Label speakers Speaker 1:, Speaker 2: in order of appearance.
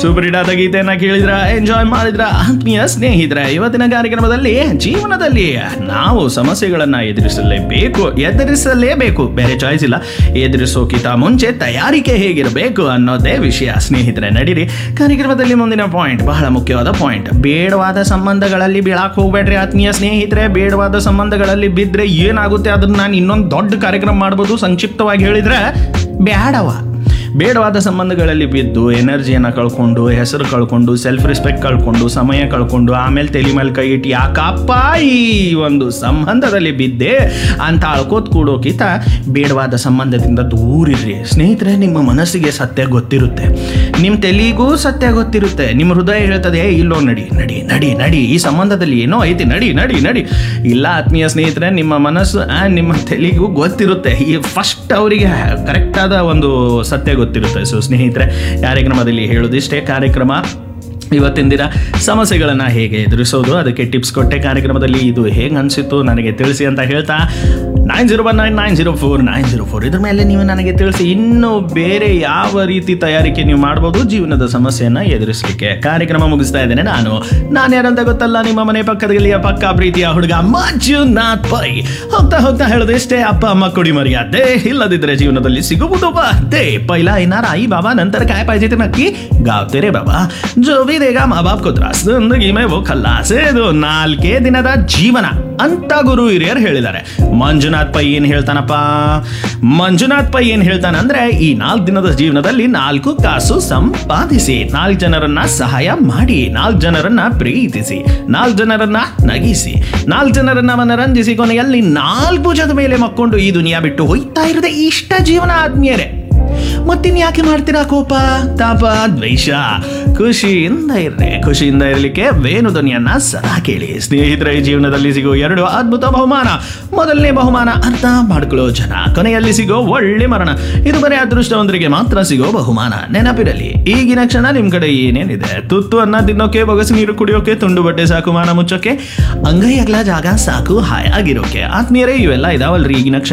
Speaker 1: super hit ಆದ ಗೀತೆಯನ್ನ ಕೇಳಿದ್ರ ಎಂಜಾಯ್ ಮಾಡಿದ್ರ ಆತ್ಮೀಯ ಸ್ನೇಹಿತರೆ ಇವತ್ತಿನ ಕಾರ್ಯಕ್ರಮದಲ್ಲಿ ಜೀವನದಲ್ಲಿ ನಾವು ಸಮಸ್ಯೆಗಳನ್ನ ಎದುರಿಸಲೇಬೇಕು ಎದುರಿಸಲೇಬೇಕು ಬೇರೆ ಚಾಯ್ಸ್ ಇಲ್ಲ ಎದುರಿಸೋಕಿತ ಮುಂಚೆ ತಯಾರಿಕೆ ಹೇಗಿರಬೇಕು ಅನ್ನೋದೇ ವಿಷಯ ಸ್ನೇಹಿತರೆ ನಡೀರಿ ಕಾರ್ಯಕ್ರಮದಲ್ಲಿ ಮುಂದಿನ ಪಾಯಿಂಟ್ ಬಹಳ ಮುಖ್ಯವಾದ ಪಾಯಿಂಟ್ ಬೇಡವಾದ ಸಂಬಂಧಗಳಲ್ಲಿ ಬೀಳಾಕ್ ಹೋಗ್ಬೇಡ್ರಿ ಆತ್ಮೀಯ ಸ್ನೇಹಿತರೆ ಬೇಡವಾದ ಸಂಬಂಧಗಳಲ್ಲಿ ಬಿದ್ದರೆ ಏನಾಗುತ್ತೆ ಅದನ್ನ ನಾನು ಇನ್ನೊಂದು ದೊಡ್ಡ ಕಾರ್ಯಕ್ರಮ ಮಾಡ್ಬೋದು ಸಂಕ್ಷಿಪ್ತವಾಗಿ ಹೇಳಿದ್ರೆ ಬೇಡವ ಬೇಡವಾದ ಸಂಬಂಧಗಳಲ್ಲಿ ಬಿದ್ದು ಎನರ್ಜಿಯನ್ನು ಕಳ್ಕೊಂಡು ಹೆಸರು ಕಳ್ಕೊಂಡು ಸೆಲ್ಫ್ ರೆಸ್ಪೆಕ್ಟ್ ಕಳ್ಕೊಂಡು ಸಮಯ ಕಳ್ಕೊಂಡು ಆಮೇಲೆ ತಲೆ ಮೇಲೆ ಕೈ ಇಟ್ಟು ಯಾಕಪ್ಪ ಈ ಒಂದು ಸಂಬಂಧದಲ್ಲಿ ಬಿದ್ದೆ ಅಂತ ಅಳ್ಕೋತ್ ಕೂಡೋಕಿತ ಬೇಡವಾದ ಸಂಬಂಧದಿಂದ ದೂರಿರ್ರಿ ಸ್ನೇಹಿತರೆ ನಿಮ್ಮ ಮನಸ್ಸಿಗೆ ಸತ್ಯ ಗೊತ್ತಿರುತ್ತೆ ನಿಮ್ಮ ತಲೆಗೂ ಸತ್ಯ ಗೊತ್ತಿರುತ್ತೆ ನಿಮ್ಮ ಹೃದಯ ಹೇಳ್ತದೆ "ಏ, ಇಲ್ಲೋ ನಡಿ ನಡಿ ನಡಿ ನಡಿ ಈ ಸಂಬಂಧದಲ್ಲಿ ಏನೋ ಐತಿ ನಡಿ ನಡಿ ನಡಿ ಇಲ್ಲ ಆತ್ಮೀಯ ಸ್ನೇಹಿತರೆ ನಿಮ್ಮ ಮನಸ್ಸು ಆ, ನಿಮ್ಮ ತಲೆಗೂ ಗೊತ್ತಿರುತ್ತೆ ಈ ಫಸ್ಟ್ ಅವರಿಗೆ ಕರೆಕ್ಟಾದ ಒಂದು ಸತ್ಯ ಗೊತ್ತಿರುತ್ತೆ ಸೊ ಸ್ನೇಹಿತರೆ ಕಾರ್ಯಕ್ರಮದಲ್ಲಿ ಹೇಳೋದಿಷ್ಟೇ ಕಾರ್ಯಕ್ರಮ ಇವತ್ತಿನ ದಿನ ಸಮಸ್ಯೆಗಳನ್ನು ಹೇಗೆ ಎದುರಿಸೋದು ಅದಕ್ಕೆ ಟಿಪ್ಸ್ ಕೊಟ್ಟೆ ಕಾರ್ಯಕ್ರಮದಲ್ಲಿ ಇದು ಹೇಗೆ ಅನಿಸಿತ್ತು ನನಗೆ ತಿಳಿಸಿ ಅಂತ ಹೇಳ್ತಾ nine zero one nine nine zero four nine zero four ಇದ್ರ ಮೇಲೆ ನೀವು ನನಗೆ ತಿಳಿಸಿ ಇನ್ನು ಬೇರೆ ಯಾವ ರೀತಿ ತಯಾರಿಕೆ ನೀವು ಮಾಡ್ಬೋದು ಜೀವನದ ಸಮಸ್ಯೆಯನ್ನು ಎದುರಿಸಲಿಕ್ಕೆ ಕಾರ್ಯಕ್ರಮ ಮುಗಿಸ್ತಾ ಇದ್ದೇನೆ ನಾನು ನಾನು ಯಾರಂತ ಗೊತ್ತಲ್ಲ ನಿಮ್ಮ ಮನೆ ಪಕ್ಕದಲ್ಲಿ ಪಕ್ಕ ಪ್ರೀತಿಯ ಹುಡುಗ ಮಂಜುನಾಥ್ ಪೈ ಹೋಗ್ತಾ ಹೋಗ್ತಾ ಹೇಳೋದಿಷ್ಟೇ ಅಪ್ಪ ಅಮ್ಮ ಕೊಡಿ ಮರ್ಯಾದೆ ಇಲ್ಲದಿದ್ದರೆ ಜೀವನದಲ್ಲಿ ಸಿಗುವುದು ಬಾದೆ ಪೈಲ ಏನಾರ आई बाबा नंतर काय पाहिजे ते नक्की गावते रे बाबा जो भी देगा ಮಾ ಬಾಪ್ को त्रास जिंदगी में वो खल्लास ಇದು ನಾಲ್ಕೇ ದಿನದ ಜೀವನ ಅಂತ ಗುರು ಹಿರಿಯರು ಹೇಳಿದ್ದಾರೆ ಮಂಜುನಾಥ್ ಪೈ ಏನ್ ಹೇಳ್ತಾನಪ್ಪ ಮಂಜುನಾಥ್ ಪೈ ಏನ್ ಹೇಳ್ತಾನಂದ್ರೆ ಈ ನಾಲ್ಕು ದಿನದ ಜೀವನದಲ್ಲಿ ನಾಲ್ಕು ಕಾಸು ಸಂಪಾದಿಸಿ ನಾಲ್ಕು ಜನರನ್ನ ಸಹಾಯ ಮಾಡಿ ನಾಲ್ಕು ಜನರನ್ನ ಪ್ರೀತಿಸಿ ನಾಲ್ಕು ಜನರನ್ನ ನಗಿಸಿ ನಾಲ್ಕು ಜನರನ್ನ ಮನರಂಜಿಸಿ ಕೊನೆಯಲ್ಲಿ ನಾಲ್ಕು ಭುಜದ ಮೇಲೆ ಮಕ್ಕೊಂಡು ಈ ದುನಿಯಾ ಬಿಟ್ಟು ಹೋಯ್ತಾ ಇರದೆ ಇಷ್ಟ ಜೀವನ ಆದ್ಮೇಲೆ ಮತ್ತಿನ್ ಯಾಕೆ ಮಾಡ್ತೀರಾ ಕೋಪ ತಾಪ ದ್ವೇಷ ಖುಷಿಯಿಂದ ಇರ್ರಿ ಖುಷಿಯಿಂದ ಇರಲಿಕ್ಕೆ ವೇಣು ಧ್ವನಿಯನ್ನ ಸದಾ ಕೇಳಿ ಸ್ನೇಹಿತರ ಈ ಜೀವನದಲ್ಲಿ ಸಿಗೋ ಎರಡು ಅದ್ಭುತ ಬಹುಮಾನ ಮೊದಲನೇ ಬಹುಮಾನ ಅರ್ಥ ಮಾಡ್ಕೊಳ್ಳೋ ಜನ ಕೊನೆಯಲ್ಲಿ ಸಿಗೋ ಒಳ್ಳೆ ಮರಣ ಇದು ಬರೀ ಅದೃಷ್ಟವಂತರಿಗೆ ಮಾತ್ರ ಸಿಗೋ ಬಹುಮಾನ ನೆನಪಿರಲಿ ಈಗಿನ ಕ್ಷಣ ನಿಮ್ ಕಡೆ ಏನೇನಿದೆ ತುತ್ತು ಅನ್ನ ತಿನ್ನೋಕೆ ಬೊಗಸು ನೀರು ಕುಡಿಯೋಕೆ ತುಂಡು ಬಟ್ಟೆ ಸಾಕು ಮಾನ ಮುಚ್ಚೋಕೆ ಅಂಗೈ ಅಗಲ ಜಾಗ ಸಾಕು ಹಾಯಾಗಿರೋಕೆ ಆತ್ಮೀಯರೇ ಇವೆಲ್ಲ ಇದಾವಲ್ರಿ ಈಗಿನ ಕ್ಷಣ